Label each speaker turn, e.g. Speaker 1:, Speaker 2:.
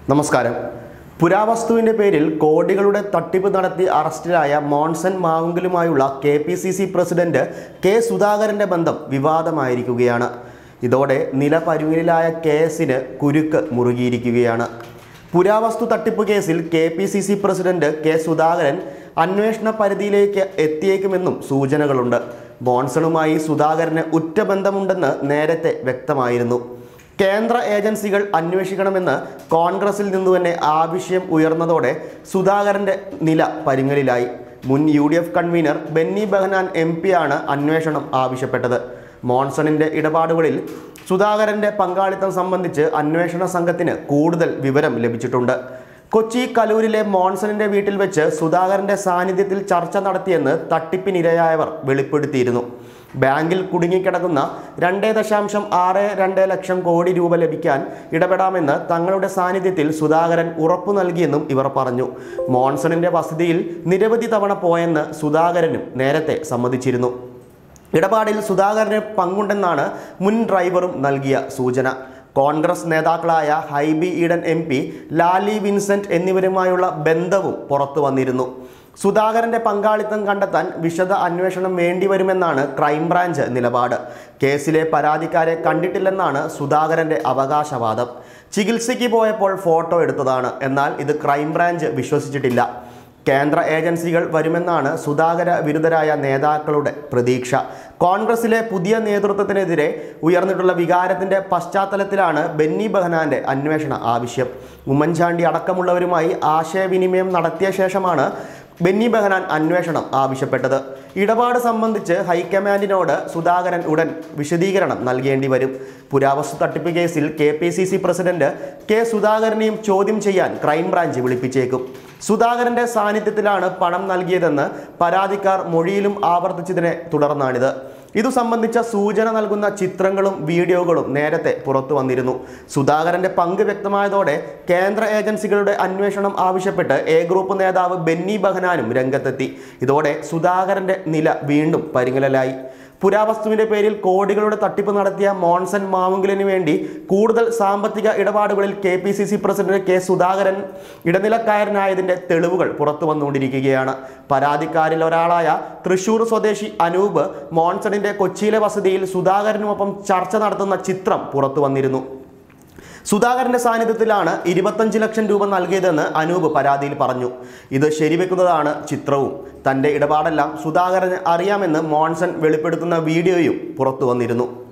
Speaker 1: നമസ്കാരം പുരാവസ്തുവിന്റെ പേരിൽ കോടികളുടെ തട്ടിപ്പ് നടത്തി അറസ്റ്റിലായ മോൺസൺ മാവുങ്കലുമായുള്ള K P C C president K സുധാകരന്റെ ബന്ധം വിവാദമായിരിക്കുകയാണ് ഇതോടെ നിലപരുവിലായ കേസിന് കുരുക്ക് മുറുകിയിരിക്കുകയാണ് പുരാവസ്തു തട്ടിപ്പ് കേസിൽ K P C C president K Sudhakaran അന്വേഷണ പരിധിയിലേക്ക് എത്തിയേക്കുമെന്നും സൂചനകളുണ്ട് മോൺസണുമായി സുധാകരന് ഉറ്റ ബന്ധമുണ്ടെന്ന് നേരത്തെ വ്യക്തമായിരുന്നു കേന്ദ്ര ഏജൻസികൾ അന്വേഷിക്കണമെന്ന് കോൺഗ്രസിൽ നിന്നു തന്നെ ആവശ്യം ഉയർന്നതോടെ സുധാകരന്റെ നില പരുങ്ങലിലായി മുൻ U D F convener Benny Behanan M ആണ് അന്വേഷണം ആവശ്യപ്പെട്ടത് മോൺസണിന്റെ ഇടപാടുകളിൽ സുധാകരന്റെ പങ്കാളിത്തം സംബന്ധിച്ച് അന്വേഷണ സംഘത്തിന് കൂടുതൽ വിവരം ലഭിച്ചിട്ടുണ്ട് കൊച്ചി കലൂരിലെ മോൺസണിന്റെ വീട്ടിൽ വെച്ച് സുധാകരന്റെ സാന്നിധ്യത്തിൽ ചർച്ച നടത്തിയെന്ന് തട്ടിപ്പിനിരയായവർ വെളിപ്പെടുത്തിയിരുന്നു ബാങ്കിൽ കുടുങ്ങിക്കിടക്കുന്ന രണ്ട് ദശാംശം ആറ് രണ്ട് ലക്ഷം കോടി രൂപ ലഭിക്കാൻ ഇടപെടാമെന്ന് തങ്ങളുടെ സാന്നിധ്യത്തിൽ സുധാകരൻ ഉറപ്പു നൽകിയെന്നും ഇവർ പറഞ്ഞു മോൺസണിന്റെ വസതിയിൽ നിരവധി തവണ പോയെന്ന് സുധാകരനും നേരത്തെ സമ്മതിച്ചിരുന്നു ഇടപാടിൽ സുധാകരന് പങ്കുണ്ടെന്നാണ് മുൻ ഡ്രൈവറും നൽകിയ സൂചന കോൺഗ്രസ് നേതാക്കളായ ഹൈബി ഈഡൻ എം പി ലാലി വിൻസെന്റ് എന്നിവരുമായുള്ള ബന്ധവും പുറത്തു വന്നിരുന്നു സുധാകരന്റെ പങ്കാളിത്തം കണ്ടെത്താൻ വിശദ അന്വേഷണം വേണ്ടിവരുമെന്നാണ് ക്രൈംബ്രാഞ്ച് നിലപാട് കേസിലെ പരാതിക്കാരെ കണ്ടിട്ടില്ലെന്നാണ് സുധാകരന്റെ അവകാശവാദം ചികിത്സയ്ക്ക് പോയപ്പോൾ ഫോട്ടോ എടുത്തതാണ് എന്നാൽ ഇത് ക്രൈംബ്രാഞ്ച് വിശ്വസിച്ചിട്ടില്ല കേന്ദ്ര ഏജൻസികൾ വരുമെന്നാണ് സുധാകര വിരുദ്ധരായ നേതാക്കളുടെ പ്രതീക്ഷ കോൺഗ്രസിലെ പുതിയ നേതൃത്വത്തിനെതിരെ ഉയർന്നിട്ടുള്ള വികാരത്തിന്റെ പശ്ചാത്തലത്തിലാണ് ബെന്നി ബെഹനാന്റെ അന്വേഷണ ആവശ്യം ഉമ്മൻചാണ്ടി അടക്കമുള്ളവരുമായി ആശയവിനിമയം നടത്തിയ ശേഷമാണ് ബെന്നി ബെഹനാൻ അന്വേഷണം ആവശ്യപ്പെട്ടത് ഇടപാട് സംബന്ധിച്ച് ഹൈക്കമാൻഡിനോട് സുധാകരൻ ഉടൻ വിശദീകരണം നൽകേണ്ടി വരും പുരാവസ്തു തട്ടിപ്പ് കേസിൽ K P C C president K സുധാകരനെയും ചോദ്യം ചെയ്യാൻ ക്രൈംബ്രാഞ്ച് വിളിപ്പിച്ചേക്കും സുധാകരന്റെ സാന്നിധ്യത്തിലാണ് പണം നൽകിയതെന്ന് പരാതിക്കാർ മൊഴിയിലും ആവർത്തിച്ചതിനെ തുടർന്നാണിത് ഇതു സംബന്ധിച്ച സൂചന നൽകുന്ന ചിത്രങ്ങളും വീഡിയോകളും നേരത്തെ പുറത്തു വന്നിരുന്നു സുധാകരന്റെ പങ്ക് വ്യക്തമായതോടെ കേന്ദ്ര ഏജൻസികളുടെ അന്വേഷണം ആവശ്യപ്പെട്ട് എ ഗ്രൂപ്പ് നേതാവ് ബെന്നി ബഹനാനും രംഗത്തെത്തി ഇതോടെ സുധാകരന്റെ നില വീണ്ടും പരിങ്ങലായി പുരാവസ്തുവിന്റെ പേരിൽ കോടികളുടെ തട്ടിപ്പ് നടത്തിയ മോൺസൺ മാവുങ്കലിന് വേണ്ടി കൂടുതൽ സാമ്പത്തിക ഇടപാടുകളിൽ K P C C president K Sudhakaran ഇടനിലക്കാരനായതിന്റെ തെളിവുകൾ പുറത്തു വന്നുകൊണ്ടിരിക്കുകയാണ് പരാതിക്കാരിൽ ഒരാളായ തൃശൂർ സ്വദേശി അനൂപ് മോൺസണിന്റെ കൊച്ചിയിലെ വസതിയിൽ സുധാകരനുമൊപ്പം ചർച്ച നടത്തുന്ന ചിത്രം പുറത്തു വന്നിരുന്നു സുധാകരന്റെ സാന്നിധ്യത്തിലാണ് ഇരുപത്തഞ്ച് ലക്ഷം രൂപ നൽകിയതെന്ന് അനൂപ് പരാതിയിൽ പറഞ്ഞു ഇത് ശരിവെക്കുന്നതാണ് ചിത്രവും തന്റെ ഇടപാടെല്ലാം സുധാകരന് അറിയാമെന്ന് മോൺസൺ വെളിപ്പെടുത്തുന്ന വീഡിയോയും പുറത്തു വന്നിരുന്നു